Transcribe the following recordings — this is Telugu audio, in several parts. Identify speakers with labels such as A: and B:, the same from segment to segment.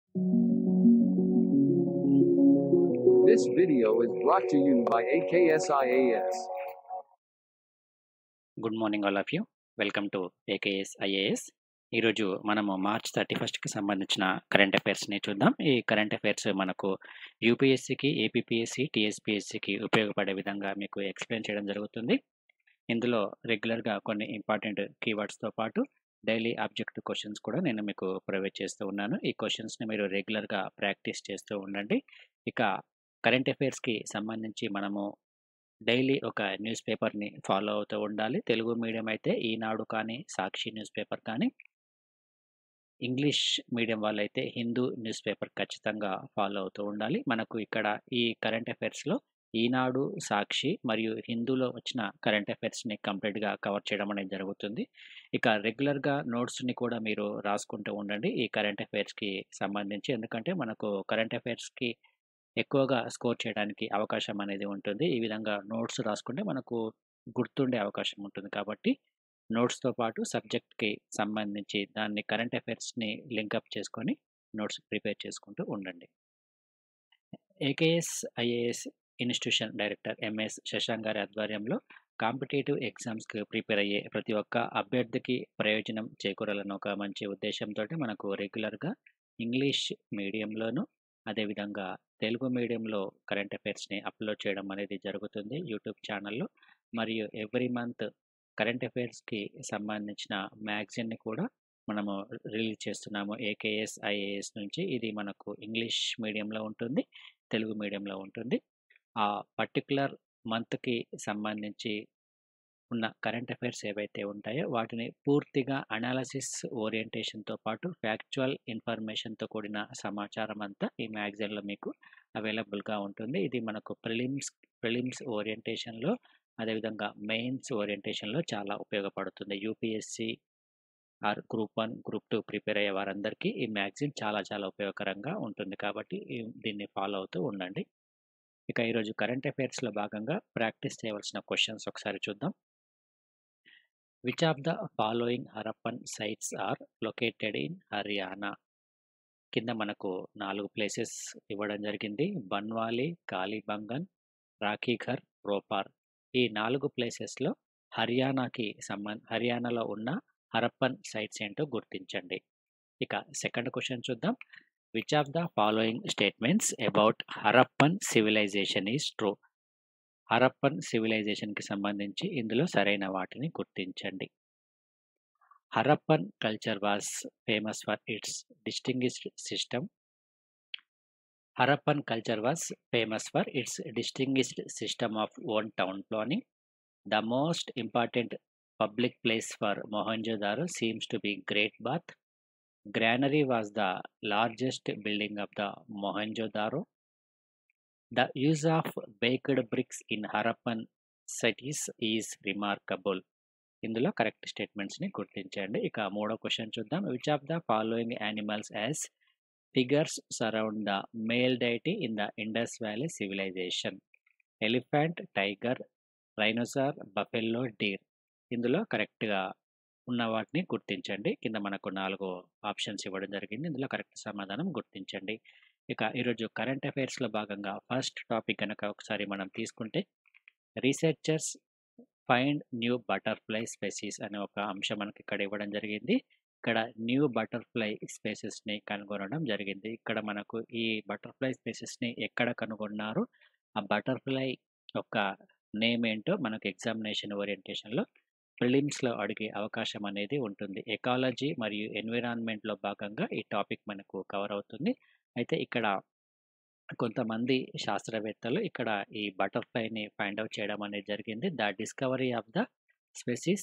A: This video is brought to you by AKSIAS.
B: Good morning all of you welcome to AKS IAS ఈరోజు మనము మార్చ్ థర్టీ ఫస్ట్కి సంబంధించిన కరెంట్ అఫైర్స్ని చూద్దాం ఈ కరెంట్ అఫైర్స్ మనకు యూపీఎస్సికి ఏపీపీఎస్సి టీఎస్పీఎస్సికి ఉపయోగపడే విధంగా మీకు ఎక్స్ప్లెయిన్ చేయడం జరుగుతుంది ఇందులో రెగ్యులర్గా కొన్ని ఇంపార్టెంట్ కీవర్డ్స్తో పాటు డైలీ ఆబ్జెక్టివ్ క్వశ్చన్స్ కూడా నేను మీకు ప్రొవైడ్ చేస్తూ ఉన్నాను ఈ క్వశ్చన్స్ని మీరు రెగ్యులర్గా ప్రాక్టీస్ చేస్తూ ఉండండి ఇక కరెంట్ అఫైర్స్కి సంబంధించి మనము డైలీ ఒక న్యూస్ పేపర్ని ఫాలో అవుతూ ఉండాలి తెలుగు మీడియం అయితే ఈనాడు కానీ సాక్షి న్యూస్ పేపర్ కానీ ఇంగ్లీష్ మీడియం వాళ్ళైతే హిందూ న్యూస్ పేపర్ ఖచ్చితంగా ఫాలో అవుతూ ఉండాలి మనకు ఇక్కడ ఈ కరెంట్ అఫైర్స్లో ఈనాడు సాక్షి మరియు హిందూలో వచ్చిన కరెంట్ అఫైర్స్ని కంప్లీట్గా కవర్ చేయడం అనేది జరుగుతుంది ఇక రెగ్యులర్గా నోట్స్ని కూడా మీరు రాసుకుంటూ ఉండండి ఈ కరెంట్ అఫైర్స్కి సంబంధించి ఎందుకంటే మనకు కరెంట్ అఫైర్స్కి ఎక్కువగా స్కోర్ చేయడానికి అవకాశం అనేది ఉంటుంది ఈ విధంగా నోట్స్ రాసుకుంటే మనకు గుర్తుండే అవకాశం ఉంటుంది కాబట్టి నోట్స్తో పాటు సబ్జెక్ట్కి సంబంధించి దాన్ని కరెంట్ అఫైర్స్ని లింకప్ చేసుకొని నోట్స్ ప్రిపేర్ చేసుకుంటూ ఉండండి AKS IAS institution director MS Shashank గారి ఆధ్వర్యంలో కాంపిటేటివ్ ఎగ్జామ్స్కి ప్రిపేర్ అయ్యే ప్రతి ఒక్క అభ్యర్థికి ప్రయోజనం చేకూరాలని ఒక మంచి ఉద్దేశంతో మనకు రెగ్యులర్గా ఇంగ్లీష్ మీడియంలోను అదేవిధంగా తెలుగు మీడియంలో కరెంట్ అఫైర్స్ని అప్లోడ్ చేయడం అనేది జరుగుతుంది యూట్యూబ్ ఛానల్లో మరియు ఎవ్రీ మంత్ కరెంట్ అఫైర్స్కి సంబంధించిన మ్యాగజైన్ని కూడా మనము రిలీజ్ చేస్తున్నాము ఏకేఎస్ ఐఏఎస్ నుంచి ఇది మనకు ఇంగ్లీష్ మీడియంలో ఉంటుంది తెలుగు మీడియంలో ఉంటుంది ఆ పర్టికులర్ మంత్కి సంబంధించి ఉన్న కరెంట్ అఫైర్స్ ఏవైతే ఉంటాయో వాటిని పూర్తిగా అనాలసిస్ ఓరియంటేషన్తో పాటు ఫ్యాక్చువల్ ఇన్ఫర్మేషన్తో కూడిన సమాచారం అంతా ఈ మ్యాగజైన్లో మీకు అవైలబుల్గా ఉంటుంది ఇది మనకు ప్రిలిమ్స్ ప్రిలిమ్స్ ఓరియంటేషన్లో అదేవిధంగా మెయిన్స్ ఓరియంటేషన్లో చాలా ఉపయోగపడుతుంది UPSC or group one group two prepare అయ్యే వారందరికీ ఈ మ్యాగజైన్ చాలా చాలా ఉపయోగకరంగా ఉంటుంది కాబట్టి ఈ- దీన్ని ఫాలో అవుతూ ఉండండి ఇక ఈరోజు కరెంట్ అఫైర్స్లో భాగంగా ప్రాక్టీస్ చేయవలసిన క్వశ్చన్స్ ఒకసారి చూద్దాం which of the following Harappan sites are located in Haryana కింద మనకు నాలుగు ప్లేసెస్ ఇవ్వడం జరిగింది బన్వాలి కాళీబంగన్ రాఖీఘర్ రోపార్ ఈ నాలుగు ప్లేసెస్లో హర్యానాకి సంబంధ హర్యానాలో ఉన్న హరప్పన్ సైట్స్ ఏంటో గుర్తించండి ఇక సెకండ్ క్వశ్చన్ చూద్దాం which of the following statements about Harappan civilisation is true Harappan సివిలైజేషన్కి సంబంధించి ఇందులో సరైన వాటిని గుర్తించండి Harappan culture was famous for its distinguished system Harappan culture was famous for its distinguished system of own town planning the most important public place for Mohenjodaro seems to be great bath granary was the largest building of the Mohenjodaro the use of baked bricks in Harappan cities is remarkable ఇందులో కరెక్ట్ స్టేట్మెంట్స్ని గుర్తించండి ఇక మూడో క్వశ్చన్ చూద్దాం which of the following animals as figures surround the male deity in the Indus valley civilisation elephant tiger rhinoceros buffalo deer ఇందులో కరెక్ట్గా ఉన్న వాటిని గుర్తించండి కింద మనకు నాలుగు ఆప్షన్స్ ఇవ్వడం జరిగింది ఇందులో కరెక్ట్ సమాధానం గుర్తించండి ఇక ఈరోజు కరెంట్ అఫైర్స్లో భాగంగా ఫస్ట్ టాపిక్ కనుక ఒకసారి మనం తీసుకుంటే researchers find new butterfly species అనే ఒక అంశం మనకి ఇక్కడ ఇవ్వడం జరిగింది ఇక్కడ న్యూ బటర్ఫ్లై స్పేసెస్ని కనుగొనడం జరిగింది ఇక్కడ మనకు ఈ బటర్ఫ్లై స్పేసెస్ని ఎక్కడ కనుగొన్నారు ఆ బటర్ఫ్లై యొక్క నేమ్ ఏంటో మనకు ఎగ్జామినేషన్ ఓరియంటేషన్లో ప్రిలిమ్స్లో అడిగే అవకాశం అనేది ఉంటుంది ఎకాలజీ మరియు ఎన్విరాన్మెంట్లో భాగంగా ఈ టాపిక్ మనకు కవర్ అవుతుంది అయితే ఇక్కడ కొంతమంది శాస్త్రవేత్తలు ఇక్కడ ఈ బటర్ఫ్లైని ఫైండ్ అవుట్ చేయడం అనేది జరిగింది the discovery of the species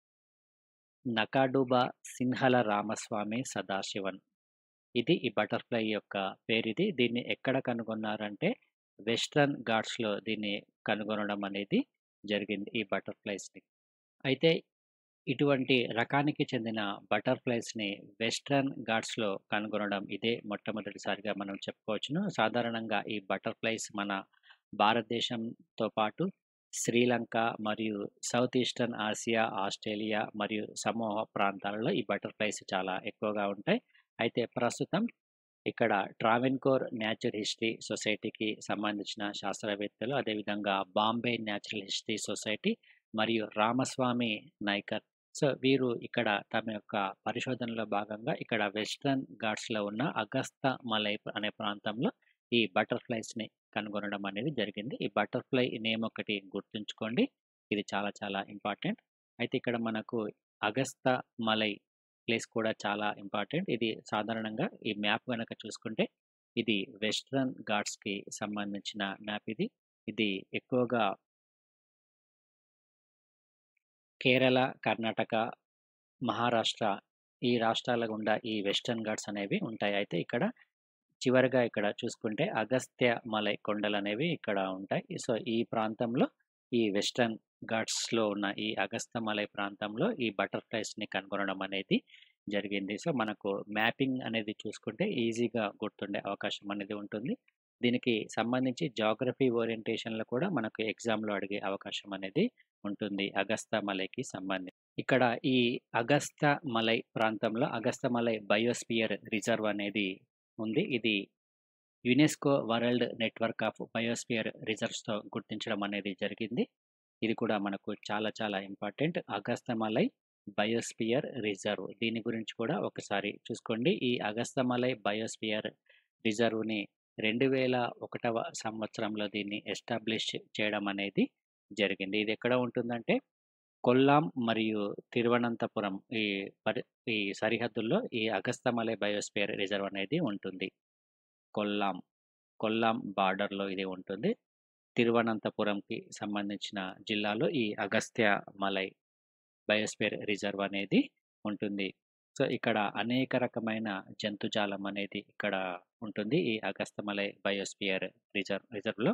B: Nacaduba Sinhala Ramaswamy Sadasivan ఇది ఈ బటర్ఫ్లై యొక్క పేరిది దీన్ని ఎక్కడ కనుగొన్నారంటే వెస్ట్రన్ ఘాట్స్లో దీన్ని కనుగొనడం అనేది జరిగింది ఈ బటర్ఫ్లైస్ని అయితే ఇటువంటి రకానికి చెందిన బటర్ఫ్లైస్ని వెస్ట్రన్ ఘాట్స్లో కనుగొనడం ఇదే మొట్టమొదటిసారిగా మనం చెప్పుకోవచ్చును సాధారణంగా ఈ బటర్ఫ్లైస్ మన భారతదేశంతో పాటు శ్రీలంక మరియు సౌత్ ఈస్టర్న్ ఆసియా ఆస్ట్రేలియా మరియు సమూహ ప్రాంతాలలో ఈ బటర్ఫ్లైస్ చాలా ఎక్కువగా ఉంటాయి అయితే ప్రస్తుతం ఇక్కడ ట్రావెన్కోర్ న్యాచురల్ హిస్టరీ సొసైటీకి సంబంధించిన శాస్త్రవేత్తలు అదేవిధంగా బాంబే న్యాచురల్ హిస్టరీ సొసైటీ మరియు రామస్వామి నాయకర్ సో వీరు ఇక్కడ తమ యొక్క పరిశోధనలో భాగంగా ఇక్కడ వెస్ట్రన్ ఘాట్స్లో ఉన్న అగస్త మలై అనే ప్రాంతంలో ఈ బటర్ఫ్లైస్ని కనుగొనడం అనేది జరిగింది ఈ బటర్ఫ్లై నేమ్ ఒకటి గుర్తుంచుకోండి ఇది చాలా చాలా ఇంపార్టెంట్ అయితే ఇక్కడ మనకు అగస్త మలై ప్లేస్ కూడా చాలా ఇంపార్టెంట్ ఇది సాధారణంగా ఈ మ్యాప్ కనుక చూసుకుంటే ఇది వెస్ట్రన్ ఘాట్స్కి సంబంధించిన మ్యాప్ ఇది ఇది ఎక్కువగా కేరళ కర్ణాటక మహారాష్ట్ర ఈ రాష్ట్రాల గుండా ఈ వెస్టర్న్ ఘాట్స్ అనేవి ఉంటాయి అయితే ఇక్కడ చివరిగా ఇక్కడ చూసుకుంటే అగస్త్య మలై కొండలు అనేవి ఇక్కడ ఉంటాయి సో ఈ ప్రాంతంలో ఈ వెస్టర్న్ ఘాట్స్లో ఉన్న ఈ అగస్త్య మలై ప్రాంతంలో ఈ బటర్ఫ్లైస్ని కనుగొనడం అనేది జరిగింది సో మనకు మ్యాపింగ్ అనేది చూసుకుంటే ఈజీగా గుర్తుండే అవకాశం అనేది ఉంటుంది దీనికి సంబంధించి జాగ్రఫీ ఓరియంటేషన్లో కూడా మనకు ఎగ్జామ్లో అడిగే అవకాశం అనేది ఉంటుంది అగస్త మలైకి సంబంధించి ఇక్కడ ఈ అగస్త మలై ప్రాంతంలో అగస్త మలై బయోస్పియర్ రిజర్వ్ అనేది ఉంది ఇది UNESCO world network of biosphere రిజర్వ్స్తో గుర్తించడం అనేది జరిగింది ఇది కూడా మనకు చాలా చాలా ఇంపార్టెంట్ అగస్తమలై బయోస్పియర్ రిజర్వ్ దీని గురించి కూడా ఒకసారి చూసుకోండి ఈ అగస్తమలై బయోస్పియర్ రిజర్వ్ని రెండు వేల ఒకటవ సంవత్సరంలో దీన్ని ఎస్టాబ్లిష్ చేయడం అనేది జరిగింది ఇది ఎక్కడ ఉంటుందంటే కొల్లాం మరియు తిరువనంతపురం ఈ పరి ఈ సరిహద్దుల్లో ఈ అగస్తమలై బయోస్పియర్ రిజర్వ్ అనేది ఉంటుంది కొల్లాం కొల్లాం బార్డర్లో ఇది ఉంటుంది తిరువనంతపురంకి సంబంధించిన జిల్లాలో ఈ అగస్త్య మలై బయోస్పియర్ రిజర్వ్ అనేది ఉంటుంది సో ఇక్కడ అనేక రకమైన జంతుజాలం అనేది ఇక్కడ ఉంటుంది ఈ అగస్తమలై బయోస్పియర్ రిజర్వ్ రిజర్వ్లో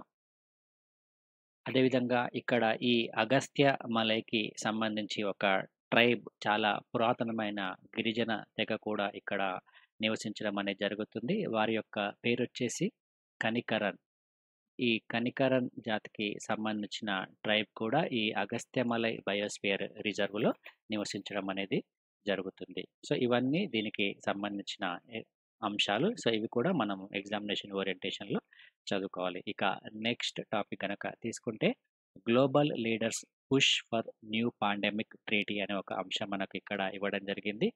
B: అదేవిధంగా ఇక్కడ ఈ అగస్త్య మలైకి సంబంధించి ఒక ట్రైబ్ చాలా పురాతనమైన గిరిజన తెగ కూడా ఇక్కడ నివసించడం అనేది జరుగుతుంది వారి యొక్క పేరు వచ్చేసి కనికరన్ ఈ కనికరన్ జాతికి సంబంధించిన ట్రైబ్ కూడా ఈ అగస్త్యమలై బయోస్పియర్ రిజర్వ్లో నివసించడం అనేది జరుగుతుంది సో ఇవన్నీ దీనికి సంబంధించిన అంశాలు సో ఇవి కూడా మనం ఎగ్జామినేషన్ ఓరియంటేషన్లో చదువుకోవాలి ఇక నెక్స్ట్ టాపిక్ కనుక తీసుకుంటే global leaders push for new pandemic treaty అనే ఒక అంశం మనకు ఇక్కడ ఇవ్వడం జరిగింది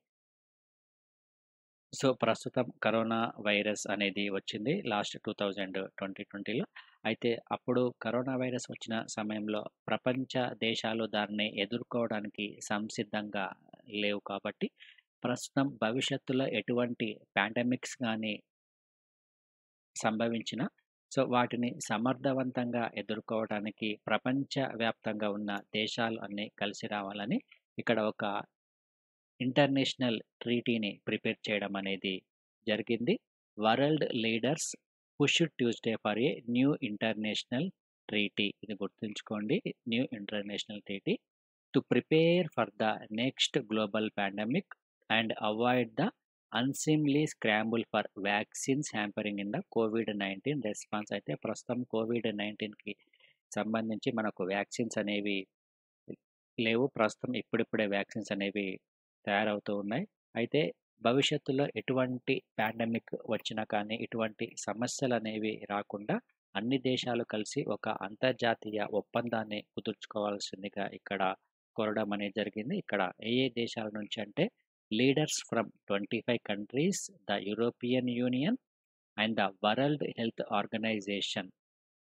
B: సో ప్రస్తుతం కరోనా వైరస్ అనేది వచ్చింది లాస్ట్ టూ థౌజండ్ ట్వంటీ ట్వంటీలో అయితే అప్పుడు కరోనా వైరస్ వచ్చిన సమయంలో ప్రపంచ దేశాలు దాన్ని ఎదుర్కోవడానికి సంసిద్ధంగా లేవు కాబట్టి ప్రస్తుతం భవిష్యత్తులో ఎటువంటి పాండమిక్స్ కానీ సంభవించిన సో వాటిని సమర్థవంతంగా ఎదుర్కోవడానికి ప్రపంచవ్యాప్తంగా ఉన్న దేశాలు అన్నీ కలిసి రావాలని ఇక్కడ ఒక ఇంటర్నేషనల్ ట్రీటీని ప్రిపేర్ చేయడం అనేది జరిగింది world leaders push Tuesday for a new international treaty ఇది గుర్తుంచుకోండి new international treaty to prepare for the next global pandemic and avoid the unseemly scramble for vaccines hampering in the COVID nineteen response అయితే ప్రస్తుతం కోవిడ్ నైన్టీన్కి సంబంధించి మనకు వ్యాక్సిన్స్ అనేవి లేవు ప్రస్తుతం ఇప్పుడిప్పుడే వ్యాక్సిన్స్ అనేవి తయారవుతూ ఉన్నాయి అయితే భవిష్యత్తులో ఎటువంటి పాండమిక్ వచ్చినా కానీ ఇటువంటి సమస్యలు అనేవి రాకుండా అన్ని దేశాలు కలిసి ఒక అంతర్జాతీయ ఒప్పందాన్ని కుదుర్చుకోవాల్సిందిగా ఇక్కడ కోరడం అనేది జరిగింది ఇక్కడ ఏ ఏ దేశాల నుంచి అంటే leaders from twenty five countries the European Union and the World Health Organization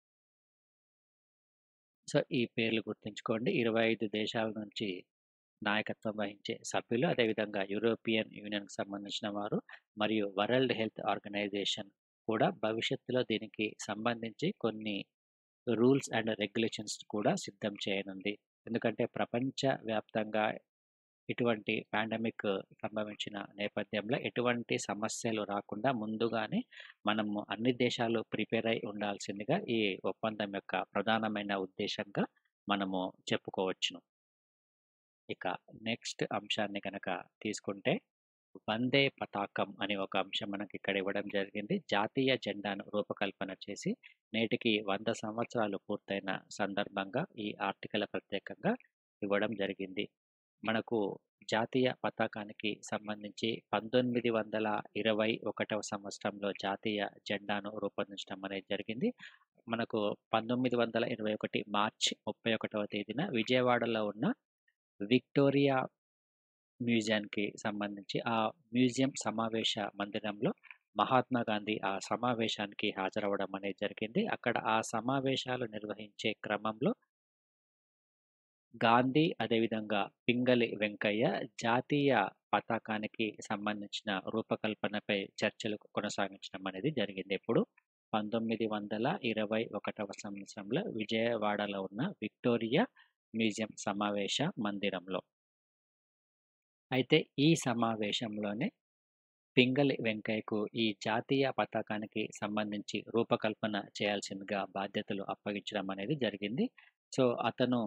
B: so ఈ పేర్లు గుర్తుంచుకోండి ఇరవై ఐదు దేశాల నుంచి నాయకత్వం వహించే సభ్యులు అదేవిధంగా యూరోపియన్ యూనియన్కి సంబంధించిన వారు మరియు వరల్డ్ హెల్త్ ఆర్గనైజేషన్ కూడా భవిష్యత్తులో దీనికి సంబంధించి కొన్ని రూల్స్ అండ్ రెగ్యులేషన్స్ కూడా సిద్ధం చేయనుంది ఎందుకంటే ప్రపంచ వ్యాప్తంగా ఇటువంటి పాండమిక్ సంభవించిన నేపథ్యంలో ఎటువంటి సమస్యలు రాకుండా ముందుగానే మనము అన్ని దేశాలు ప్రిపేర్ అయి ఉండాల్సిందిగా ఈ ఒప్పందం యొక్క ప్రధానమైన ఉద్దేశంగా మనము చెప్పుకోవచ్చును ఇక నెక్స్ట్ అంశాన్ని కనుక తీసుకుంటే వందే పతాకం అనే ఒక అంశం మనకి ఇక్కడ ఇవ్వడం జరిగింది జాతీయ జెండాను రూపకల్పన చేసి నేటికి వంద సంవత్సరాలు పూర్తయిన సందర్భంగా ఈ ఆర్టికల్ ప్రత్యేకంగా ఇవ్వడం జరిగింది మనకు జాతీయ పతాకానికి సంబంధించి 1921వ సంవత్సరంలో జాతీయ జెండాను రూపొందించడం అనేది జరిగింది. మనకు 1921 మార్చ్ 31వ తేదీన విజయవాడలో ఉన్న విక్టోరియా మ్యూజియంకి సంబంధించి ఆ మ్యూజియం సమావేశ మందిరంలో మహాత్మా గాంధీ ఆ సమావేశానికి హాజరవ్వడం అనేది జరిగింది. అక్కడ ఆ సమావేశాలు నిర్వహించే క్రమంలో గాంధీ, అదేవిధంగా పింగళి వెంకయ్య జాతీయ పతాకానికి సంబంధించిన రూపకల్పనపై చర్చలు కొనసాగించడం అనేది జరిగింది. ఎప్పుడు 1921వ సంవత్సరంలో విజయవాడలో ఉన్న విక్టోరియా మ్యూజియం సమావేశ మందిరంలో. అయితే ఈ సమావేశంలోనే పింగళి వెంకయ్యకు ఈ జాతీయ పతాకానికి సంబంధించి రూపకల్పన చేయాల్సిందిగా బాధ్యతలు అప్పగించడం అనేది జరిగింది. సో, అతను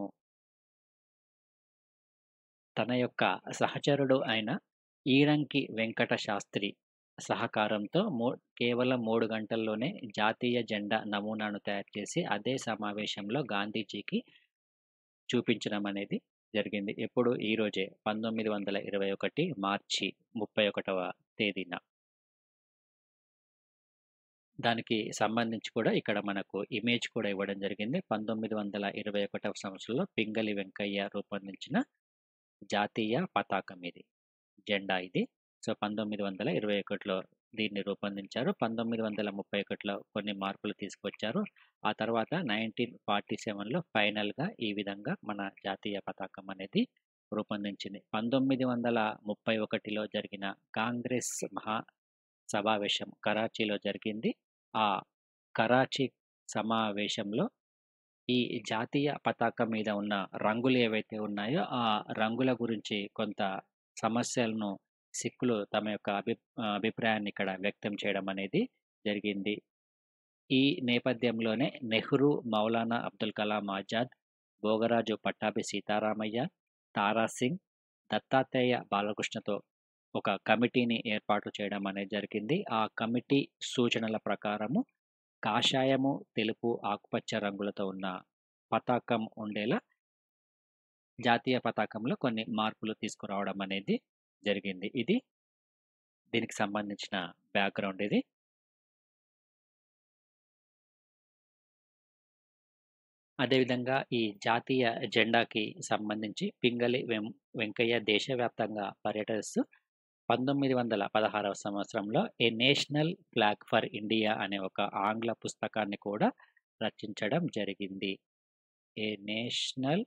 B: తన యొక్క సహచరుడు అయిన ఈరంకి వెంకట శాస్త్రి సహకారంతో మూ కేవలం 3 గంటల్లోనే జాతీయ జెండా నమూనాను తయారు చేసి అదే సమావేశంలో గాంధీజీకి చూపించడం అనేది జరిగింది. ఎప్పుడు ఈరోజే 1921 మార్చి 31వ తేదీన. దానికి సంబంధించి కూడా ఇక్కడ మనకు ఇమేజ్ కూడా ఇవ్వడం జరిగింది. 1921వ సంవత్సరంలో పింగళి వెంకయ్య రూపొందించిన జాతీయ పతాకం ఇది. జెండా ఇది. సో, 1921లో దీన్ని రూపొందించారు. 1931లో కొన్ని మార్పులు తీసుకొచ్చారు. ఆ తర్వాత 1947లో ఫైనల్‌గా ఈ విధంగా మన జాతీయ పతాకం అనేది రూపొందించింది. 1931లో జరిగిన కాంగ్రెస్ మహా సమావేశం కరాచీలో జరిగింది. ఆ కరాచీ సమావేశంలో ఈ జాతీయ పతాకం మీద ఉన్న రంగులు ఏవైతే ఉన్నాయో, ఆ రంగుల గురించి కొంత సమస్యలను సిక్కులు తమ యొక్క అభి ఆహ్, అభిప్రాయాన్ని ఇక్కడ వ్యక్తం చేయడం అనేది జరిగింది. ఈ నేపథ్యంలోనే నెహ్రూ, మౌలానా అబ్దుల్ కలాం ఆజాద్, భోగరాజు పట్టాభి సీతారామయ్య, తారాసింగ్, దత్తాత్రేయ బాలకృష్ణతో ఒక కమిటీని ఏర్పాటు చేయడం అనేది జరిగింది. ఆ కమిటీ సూచనల ప్రకారము కాషాయము, తెలుపు, ఆకుపచ్చ రంగులతో ఉన్న పతాకం ఉండేలా జాతీయ పతాకంలో కొన్ని మార్పులు తీసుకురావడం అనేది జరిగింది. ఇది దీనికి సంబంధించిన బ్యాక్‌గ్రౌండ్ ఇది. అదేవిధంగా ఈ జాతీయ జెండాకి సంబంధించి పింగళి వెం వెంకయ్య దేశవ్యాప్తంగా పర్యటిస్తూ 1916వ సంవత్సరంలో 'a national flag for India' అనే ఒక ఆంగ్ల పుస్తకాన్ని కూడా రచించడం జరిగింది. 'A national'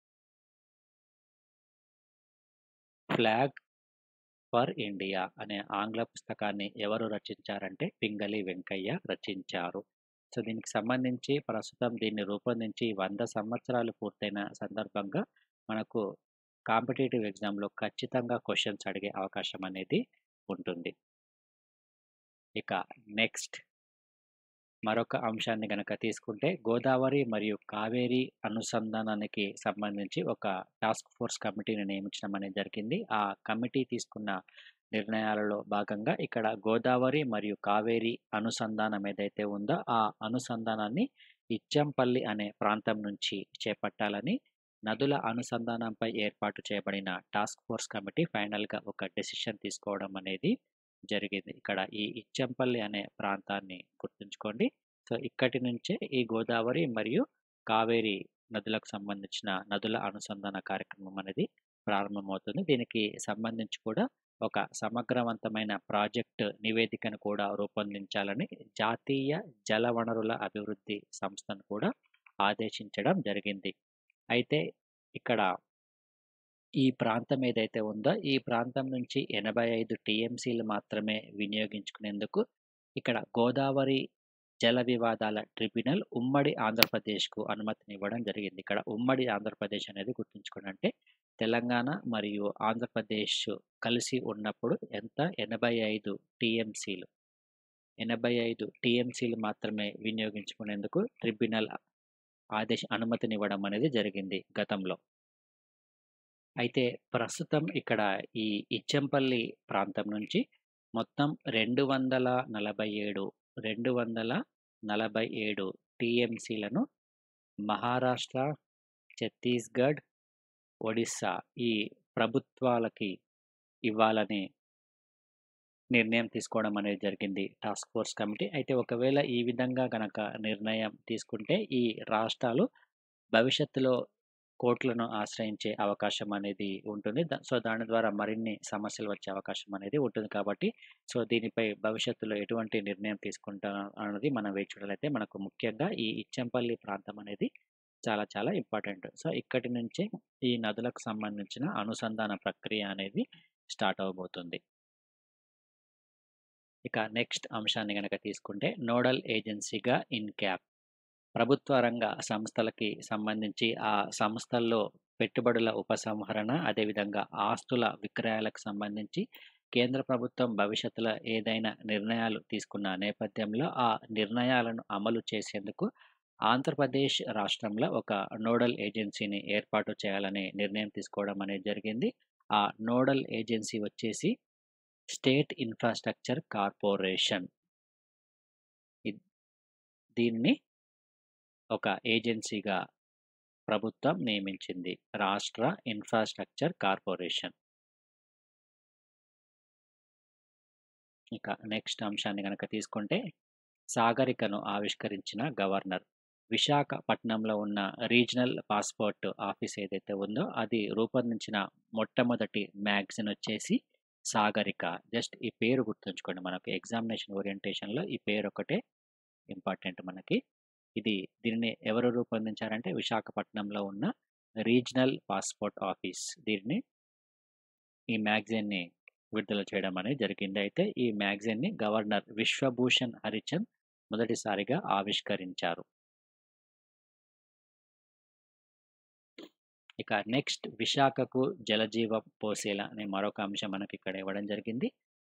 B: 'flag for India' అనే ఆంగ్ల పుస్తకాన్ని ఎవరు రచించారంటే పింగళి వెంకయ్య రచించారు. సో, దీనికి సంబంధించి ప్రస్తుతం దీన్ని రూపొందించి 100 సంవత్సరాలు పూర్తయిన సందర్భంగా మనకు కాంపిటీటివ్ ఎగ్జామ్‌లో ఖచ్చితంగా క్వెషన్స్ అడిగే అవకాశం అనేది ఉంటుంది. ఇక నెక్స్ట్ మరొక అంశాన్ని గనక తీసుకుంటే గోదావరి మరియు కావేరి అనుసంధానానికి సంబంధించి ఒక టాస్క్ ఫోర్స్ కమిటీని నియమించడం అనేది జరిగింది. ఆ కమిటీ తీసుకున్న నిర్ణయాలలో భాగంగా ఇక్కడ గోదావరి మరియు కావేరి అనుసంధానం ఏదైతే ఉందో, ఆ అనుసంధానాన్ని ఇచ్చంపల్లి అనే ప్రాంతం నుంచి చేపట్టాలని నదుల అనుసంధానంపై ఏర్పాటు చేయబడిన టాస్క్ ఫోర్స్ కమిటీ ఫైనల్‌గా ఒక డెసిషన్ తీసుకోవడం అనేది జరిగింది. ఇక్కడ ఈ ఇచ్చంపల్లి అనే ప్రాంతాన్ని గుర్తుంచుకోండి. సో, ఇక్కడి నుంచే ఈ గోదావరి మరియు కావేరి నదులకు సంబంధించిన నదుల అనుసంధాన కార్యక్రమం అనేది ప్రారంభమవుతుంది. దీనికి సంబంధించి కూడా ఒక సమగ్రవంతమైన ప్రాజెక్ట్ నివేదికను కూడా రూపొందించాలని జాతీయ జలవనరుల అభివృద్ధి సంస్థను కూడా ఆదేశించడం జరిగింది. అయితే ఇక్కడ ఈ ప్రాంతం ఏదైతే ఉందో, ఈ ప్రాంతం నుంచి 85 టీఎంసీలు మాత్రమే వినియోగించుకునేందుకు ఇక్కడ గోదావరి జల వివాదాల ట్రిబ్యునల్ ఉమ్మడి ఆంధ్రప్రదేశ్‌కు అనుమతినివ్వడం జరిగింది. ఇక్కడ ఉమ్మడి ఆంధ్రప్రదేశ్ అనేది గుర్తుంచుకోండి. అంటే తెలంగాణ మరియు ఆంధ్రప్రదేశ్ కలిసి ఉన్నప్పుడు ఎంత 85 టీఎంసీలు. 85 టీఎంసీలు మాత్రమే వినియోగించుకునేందుకు ట్రిబ్యునల్ ఆదేశ అనుమతినివ్వడం అనేది జరిగింది గతంలో. అయితే ప్రస్తుతం ఇక్కడ ఈ ఇచ్చంపల్లి ప్రాంతం నుంచి మొత్తం 247, 247 టీఎంసీలను మహారాష్ట్ర, ఛత్తీస్‌గఢ్, ఒడిస్సా ఈ ప్రభుత్వాలకి ఇవ్వాలని నిర్ణయం తీసుకోవడం అనేది జరిగింది టాస్క్ ఫోర్స్ కమిటీ. అయితే ఒకవేళ ఈ విధంగా గనక నిర్ణయం తీసుకుంటే ఈ రాష్ట్రాలు భవిష్యత్తులో కోర్టులను ఆశ్రయించే అవకాశం అనేది ఉంటుంది. ద సో, దాని ద్వారా మరిన్ని సమస్యలు వచ్చే అవకాశం అనేది ఉంటుంది కాబట్టి, సో, దీనిపై భవిష్యత్తులో ఎటువంటి నిర్ణయం తీసుకుంటారు అన్నది మనం వేచి చూడాలైతే మనకు ముఖ్యంగా ఈ ఇచ్చంపల్లి ప్రాంతం అనేది చాలా చాలా ఇంపార్టెంట్. సో, ఇక్కడి నుంచే ఈ నదులకు సంబంధించిన అనుసంధాన ప్రక్రియ అనేది స్టార్ట్ అవ్వబోతుంది. ఇక నెక్స్ట్ అంశాన్ని గనక తీసుకుంటే నోడల్ ఏజెన్సీగా ఇన్‌క్యాప్. ప్రభుత్వ రంగ సంస్థలకి సంబంధించి ఆ సంస్థల్లో పెట్టుబడుల ఉపసంహరణ, అదేవిధంగా ఆస్తుల విక్రయాలకు సంబంధించి కేంద్ర ప్రభుత్వం భవిష్యత్తులో ఏదైనా నిర్ణయాలు తీసుకున్న నేపథ్యంలో ఆ నిర్ణయాలను అమలు చేసేందుకు ఆంధ్రప్రదేశ్ రాష్ట్రంలో ఒక నోడల్ ఏజెన్సీని ఏర్పాటు చేయాలనే నిర్ణయం తీసుకోవడం అనేది జరిగింది. ఆ నోడల్ ఏజెన్సీ వచ్చేసి స్టేట్ ఇన్‌ఫ్రాస్ట్రక్చర్ కార్పొరేషన్. ఇద్ దీన్ని ఒక ఏజెన్సీగా ప్రభుత్వం నియమించింది. రాష్ట్ర ఇన్‌ఫ్రాస్ట్రక్చర్ కార్పొరేషన్. ఇక నెక్స్ట్ అంశాన్ని గనక తీసుకుంటే సాగరికను ఆవిష్కరించిన గవర్నర్. విశాఖపట్నంలో ఉన్న రీజనల్ పాస్‌పోర్ట్ ఆఫీస్ ఏదైతే ఉందో అది రూపొందించిన మొట్టమొదటి మ్యాగజైన్ వచ్చేసి సాగరిక. జస్ట్ ఈ పేరు గుర్తుంచుకోండి. మనకు ఎగ్జామినేషన్ ఓరియంటేషన్‌లో ఈ పేరొక్కటే ఇంపార్టెంట్ మనకి. ఇది దీనిని ఎవరు రూపొందించారంటే విశాఖపట్నంలో ఉన్న రీజనల్ పాస్‌పోర్ట్ ఆఫీస్. దీన్ని ఈ మ్యాగజైన్‌ని విడుదల చేయడం అనేది జరిగింది. అయితే ఈ మ్యాగజైన్‌ని గవర్నర్ విశ్వభూషణ్ హరిచంద్ మొదటిసారిగా ఆవిష్కరించారు. ఇక నెక్స్ట్ విశాఖకు జలజీవం పోసేలా అనే మరొక అంశం మనకిక్కడ ఇవ్వడం జరిగింది.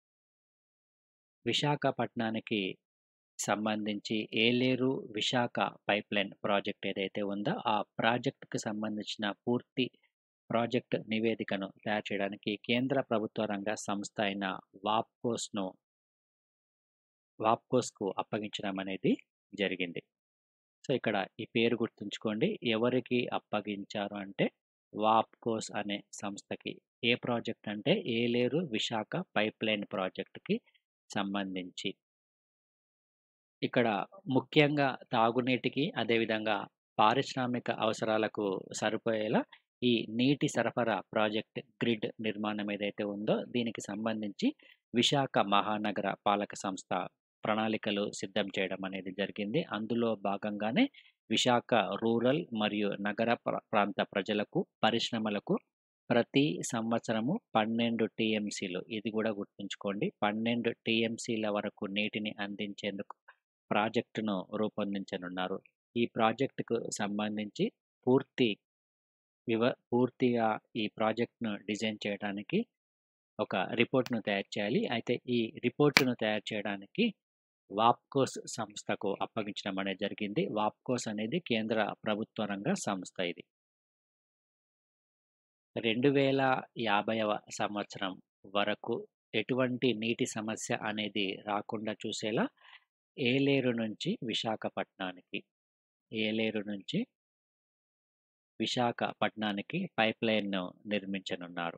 B: విశాఖపట్నానికి సంబంధించి ఏలేరు విశాఖ పైప్‌లైన్ ప్రాజెక్ట్ ఏదైతే ఉందో ఆ ప్రాజెక్ట్‌కి సంబంధించిన పూర్తి ప్రాజెక్ట్ నివేదికను తయారు చేయడానికి కేంద్ర ప్రభుత్వ రంగ సంస్థ అయిన వాప్కోస్‌ను వాప్కోస్‌కు అప్పగించడం అనేది జరిగింది. సో, ఇక్కడ ఈ పేరు గుర్తుంచుకోండి. ఎవరికి అప్పగించారు అంటే వాప్కోస్ అనే సంస్థకి. ఏ ప్రాజెక్ట్ అంటే ఏలేరు విశాఖ పైప్‌లైన్ ప్రాజెక్ట్‌కి సంబంధించి. ఇక్కడ ముఖ్యంగా తాగునీటికి, అదేవిధంగా పారిశ్రామిక అవసరాలకు సరిపోయేలా ఈ నీటి సరఫరా ప్రాజెక్ట్ గ్రిడ్ నిర్మాణం ఏదైతే ఉందో దీనికి సంబంధించి విశాఖ మహానగర పాలక సంస్థ ప్రణాళికలు సిద్ధం చేయడం అనేది జరిగింది. అందులో భాగంగానే విశాఖ రూరల్ మరియు నగర ప్ర ప్రాంత ప్రజలకు, పరిశ్రమలకు ప్రతి సంవత్సరము 12 టీఎంసీలు ఇది కూడా గుర్తుంచుకోండి. 12 టీఎంసీల వరకు నీటిని అందించేందుకు ప్రాజెక్టును రూపొందించనున్నారు. ఈ ప్రాజెక్ట్‌కు సంబంధించి పూర్తి వివ పూర్తిగా ఈ ప్రాజెక్ట్‌ను డిజైన్ చేయడానికి ఒక రిపోర్ట్‌ను తయారు చేయాలి. అయితే ఈ రిపోర్ట్‌ను తయారు చేయడానికి వాప్కోస్ సంస్థకు అప్పగించడం అనేది జరిగింది. వాప్కోస్ అనేది కేంద్ర ప్రభుత్వ రంగ సంస్థ ఇది. 2050వ సంవత్సరం వరకు ఎటువంటి నీటి సమస్య అనేది రాకుండా చూసేలా ఏలేరు నుంచి విశాఖపట్నానికి, ఏలేరు నుంచి విశాఖపట్నానికి పైప్‌లైన్‌ను నిర్మించనున్నారు.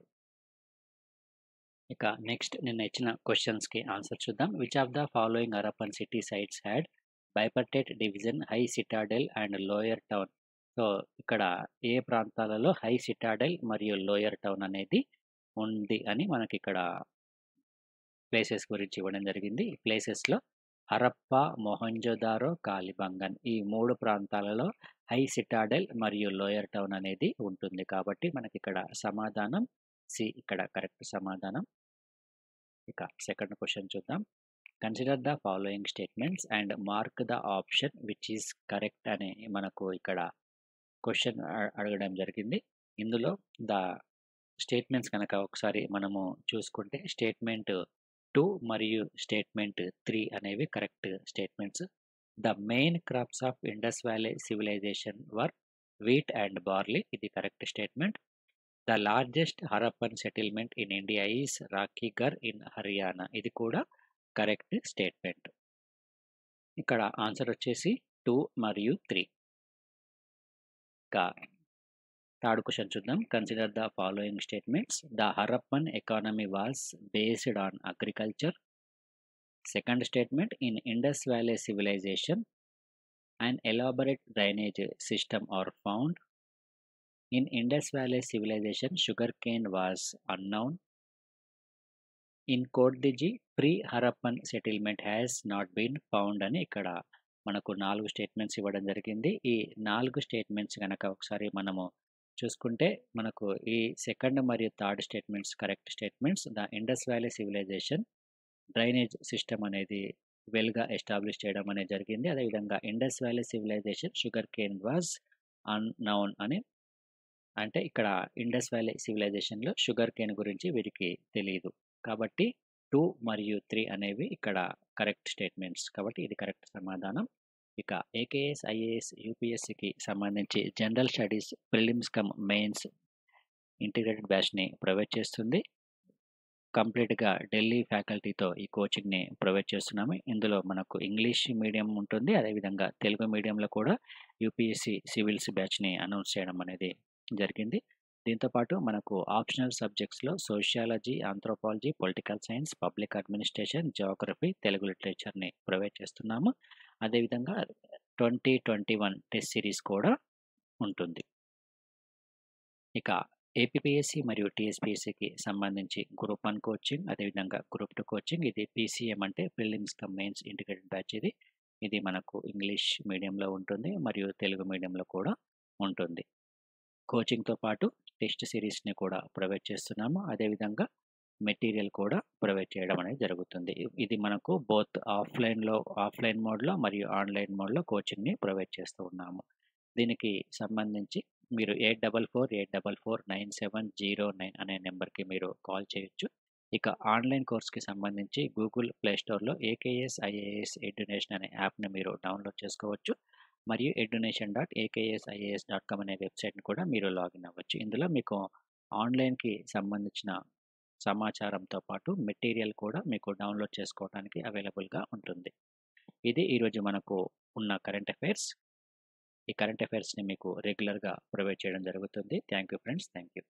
B: ఇక నెక్స్ట్ నిన్న ఇచ్చిన క్వెషన్స్‌కి ఆన్సర్ చూద్దాం. Which of the following Harappan city sites had bipartite division high citadel and lower town. So, ఇక్కడ ఏ ప్రాంతాలలో హై సిటాడెల్ మరియు లోయర్ టౌన్ అనేది ఉంది అని మనకిక్కడ ప్లేసెస్ గురించి ఇవ్వడం జరిగింది. ఈ ప్లేసెస్‌లో హరప్ప, మొహంజోదారో, కాలిబంగన్ ఈ 3 ప్రాంతాలలో హై సిటాడెల్ మరియు లోయర్ టౌన్ అనేది ఉంటుంది. కాబట్టి మనకిక్కడ సమాధానం సి ఇక్కడ కరెక్ట్ సమాధానం. ఇక సెకండ్ క్వెషన్ చూద్దాం. Consider the following statements and mark the option which is correct అని మనకు ఇక్కడ క్వెషన్ అ అడగడం జరిగింది. ఇందులో ద స్టేట్మెంట్స్ గనక ఒకసారి మనము చూసుకుంటే స్టేట్మెంట్ 2 మరియు స్టేట్మెంట్ 3 అనేవి correct statements. The main crops of Indus valley civilization were wheat and barley ఇది correct statement. The largest Harappan settlement in India is Rakhigarhi in Haryana ఇది కూడా కరెక్ట్ స్టేట్మెంట్. ఇక్కడ ఆన్సర్ వచ్చేసి 2 మరియు 3. ఇక థర్డ్ క్వశ్చన్ చూద్దాం consider the following statements the Harappan economy was based on agriculture second statement in Indus valley civilization and elaborate drainage system are found in Indus valley civilization sugar cane was unknown in Kot Diji pre Harappan settlement has not been found అని ఇక్కడ మనకు నాలుగు స్టేట్మెంట్స్ ఇవ్వడం జరిగింది ఈ నాలుగు స్టేట్మెంట్స్ కనుక ఒకసారి మనము చూసుకుంటే మనకు ఈ సెకండ్ మరియు third statements correct statements the Indus valley civilization drainage system అనేది వెల్గా ఎస్టాబ్లిష్ చేయడం అనేది జరిగింది అదేవిధంగా Indus valley civilization sugar cane was unknown అని అంటే ఇక్కడ ఇండస్ వ్యాలీ సివిలైజేషన్లో షుగర్ కేన్ గురించి వీరికి తెలియదు కాబట్టి టూ మరియు త్రీ అనేవి ఇక్కడ కరెక్ట్ స్టేట్మెంట్స్ కాబట్టి ఇది కరెక్ట్ సమాధానం ఇక ఏకేఎస్ ఐఏఎస్ యూపీఎస్సికి సంబంధించి general studies prelims cum mains integrated బ్యాచ్ని ప్రొవైడ్ చేస్తుంది కంప్లీట్గా ఢిల్లీ ఫ్యాకల్టీతో ఈ కోచింగ్ని ప్రొవైడ్ చేస్తున్నాము ఇందులో మనకు ఇంగ్లీష్ మీడియం ఉంటుంది అదేవిధంగా తెలుగు మీడియంలో కూడా యూపీఎస్సి సివిల్స్ బ్యాచ్ని అనౌన్స్ చేయడం అనేది జరిగింది దీంతోపాటు మనకు ఆప్షనల్ సబ్జెక్ట్స్లో sociology anthropology political science public administration geography Telugu లిటరేచర్ని ప్రొవైడ్ చేస్తున్నాము అదేవిధంగా twenty twenty one test series కూడా ఉంటుంది ఇక ఏపీఎస్సి మరియు టీఎస్పీఎస్సికి సంబంధించి గ్రూప్ వన్ కోచింగ్ అదేవిధంగా గ్రూప్ టూ కోచింగ్ ఇది పీసీఎం అంటే prelims cum mains integrated batch ఇది ఇది మనకు ఇంగ్లీష్ మీడియంలో ఉంటుంది మరియు తెలుగు మీడియంలో కూడా ఉంటుంది కోచింగ్తో పాటు టెస్ట్ సిరీస్ని కూడా ప్రొవైడ్ చేస్తున్నాము అదేవిధంగా మెటీరియల్ కూడా ప్రొవైడ్ చేయడం అనేది జరుగుతుంది ఇది మనకు బోత్ ఆఫ్లైన్లో ఆఫ్లైన్ మోడ్లో మరియు ఆన్లైన్ మోడ్లో కోచింగ్ని ప్రొవైడ్ చేస్తూ ఉన్నాము దీనికి సంబంధించి మీరు eight double four eight double four nine seven zero nine అనే నెంబర్కి మీరు కాల్ చేయొచ్చు ఇక ఆన్లైన్ కోర్స్కి సంబంధించి గూగుల్ ప్లేస్టోర్లో ఏకేఎస్ ఐఏఎస్ ఎడ్యునేషన్ అనే యాప్ని మీరు డౌన్లోడ్ చేసుకోవచ్చు మరియు Edunation dot AKS IAS dot com అనే వెబ్సైట్ని కూడా మీరు లాగిన్ అవ్వచ్చు ఇందులో మీకు ఆన్లైన్కి సంబంధించిన సమాచారంతో పాటు మెటీరియల్ కూడా మీకు డౌన్లోడ్ చేసుకోవడానికి అవైలబుల్గా ఉంటుంది ఇది ఈరోజు మనకు ఉన్న కరెంట్ అఫైర్స్ ఈ కరెంట్ అఫైర్స్ని మీకు రెగ్యులర్గా ప్రొవైడ్ చేయడం జరుగుతుంది thank you friends thank you